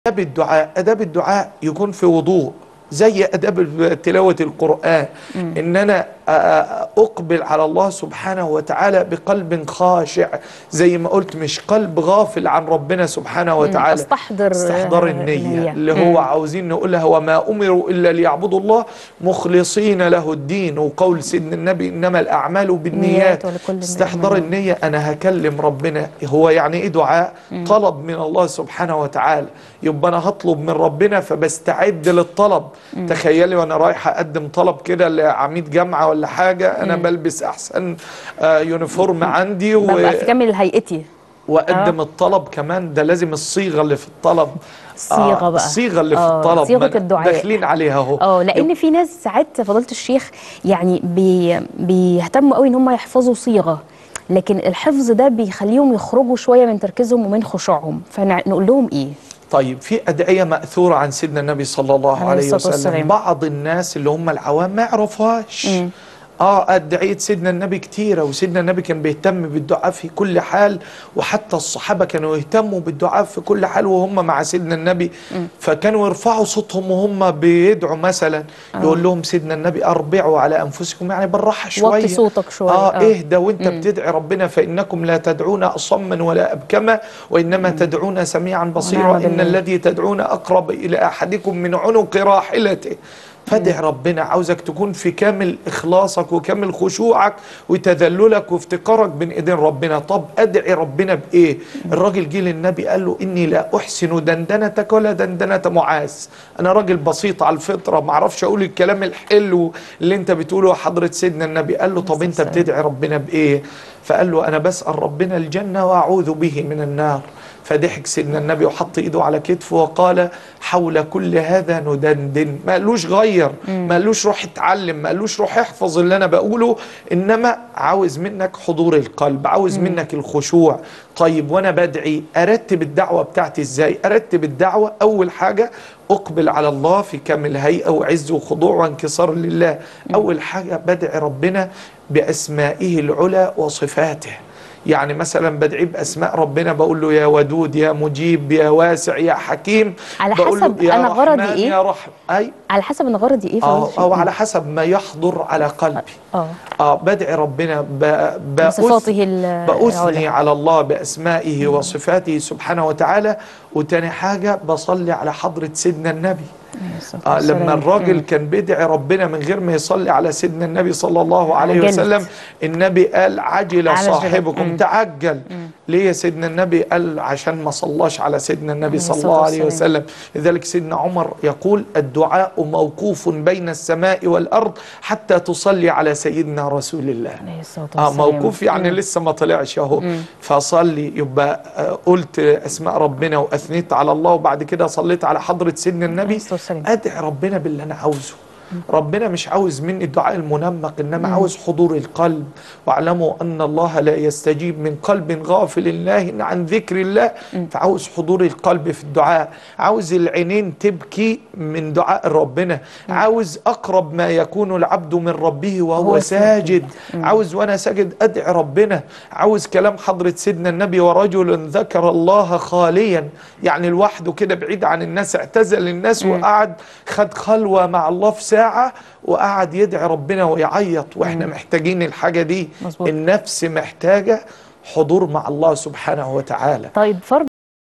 اداب الدعاء اداب الدعاء يكون في وضوء زي اداب تلاوه القران ان انا اقبل على الله سبحانه وتعالى بقلب خاشع زي ما قلت مش قلب غافل عن ربنا سبحانه وتعالى استحضر استحضار النية اللي هو عاوزين نقولها وما امروا الا ليعبدوا الله مخلصين له الدين وقول سيدنا النبي انما الاعمال بالنيات استحضار النية انا هكلم ربنا هو يعني ايه دعاء طلب من الله سبحانه وتعالى يبقى انا هطلب من ربنا فبستعد للطلب تخيلي وانا رايح اقدم طلب كده لعميد جامعه ولا حاجه انا بلبس احسن آه يونيفورم عندي و... في كامل هيئتي واقدم آه. الطلب كمان ده لازم الصيغه اللي في الطلب الصيغه آه بقى الصيغه اللي في الطلب صيغه الدعاء داخلين عليها اهو اه لان في ناس ساعات فضيله الشيخ يعني بي بيهتموا قوي ان هم يحفظوا صيغه لكن الحفظ ده بيخليهم يخرجوا شويه من تركيزهم ومن خشوعهم فنقول لهم ايه طيب في أدعية مأثورة عن سيدنا النبي صلى الله عليه وسلم والسلام. بعض الناس اللي هم العوام ما يعرفوهاش اه أدعية سيدنا النبي كتيرة وسيدنا النبي كان بيهتم بالدعاء في كل حال وحتى الصحابة كانوا يهتموا بالدعاء في كل حال وهم مع سيدنا النبي م. فكانوا يرفعوا صوتهم وهم بيدعوا مثلا آه. يقول لهم سيدنا النبي أربعوا على أنفسكم يعني بالراحة شوية وطي صوتك شوية آه, آه. اهدى وانت م. بتدعي ربنا فإنكم لا تدعون أصما ولا أبكما وإنما م. تدعون سميعا بصيرا إن الذي تدعون أقرب إلى أحدكم من عنق راحلته فادع ربنا عاوزك تكون في كامل إخلاصك وكامل خشوعك وتذللك وافتقارك بين إيدين ربنا طب أدعي ربنا بإيه الراجل جه للنبي قال له إني لا أحسن دندنتك ولا دندنة معاذ أنا راجل بسيط على الفطرة ما اعرفش أقول الكلام الحلو اللي أنت بتقوله حضرة سيدنا النبي قال له طب أنت بتدعي ربنا بإيه فقال له أنا بسأل ربنا الجنة وأعوذ به من النار فضحك سيدنا النبي وحط ايده على كتفه وقال حول كل هذا ندندن ما قالوش غير ما قالوش روح اتعلم ما قالوش روح احفظ اللي انا بقوله انما عاوز منك حضور القلب عاوز مم. منك الخشوع طيب وانا بدعي ارتب الدعوه بتاعتي ازاي ارتب الدعوه اول حاجه اقبل على الله في كامل هيئه وعز وخضوع وانكسار لله اول حاجه بدعي ربنا باسمائه العلى وصفاته يعني مثلا بدعي باسماء ربنا بقول له يا ودود يا مجيب يا واسع يا حكيم على حسب انا غرضي ايه يا رحم اي على حسب انا غرضي ايه أو, او على حسب ما يحضر على قلبي اه اه بدعي ربنا ب... بصفاته باثني على الله باسمائه وصفاته سبحانه وتعالى وتاني حاجه بصلي على حضره سيدنا النبي آه لما الراجل كان بيدعي ربنا من غير ما يصلي على سيدنا النبي صلى الله عليه عجلت. وسلم النبي قال عجل عجل. صاحبكم مم. تعجل مم. ليه يا سيدنا النبي قال عشان ما صلاش على سيدنا النبي صلى الله عليه وسلم لذلك سيدنا عمر يقول الدعاء موقوف بين السماء والأرض حتى تصلي على سيدنا رسول الله آه موقوف يعني مم. لسه ما طلعش اهو فصلي يبقى آه قلت اسماء ربنا واثنيت على الله وبعد كده صليت على حضره سيدنا النبي ادعي ربنا باللي انا عاوزه ربنا مش عاوز مني الدعاء المنمق انما مم. عاوز حضور القلب واعلموا ان الله لا يستجيب من قلب غافل لاهٍ عن ذكر الله مم. فعاوز حضور القلب في الدعاء عاوز العينين تبكي من دعاء ربنا مم. عاوز اقرب ما يكون العبد من ربه وهو ساجد مم. عاوز وانا ساجد ادعي ربنا عاوز كلام حضره سيدنا النبي ورجل ذكر الله خاليا يعني لوحده كده بعيد عن الناس اعتزل الناس مم. وقعد خد خلوه مع الله في ساعة وقعد يدعي ربنا ويعيط واحنا مم. محتاجين الحاجة دي مزبوط. النفس محتاجة حضور مع الله سبحانه وتعالى طيب فرض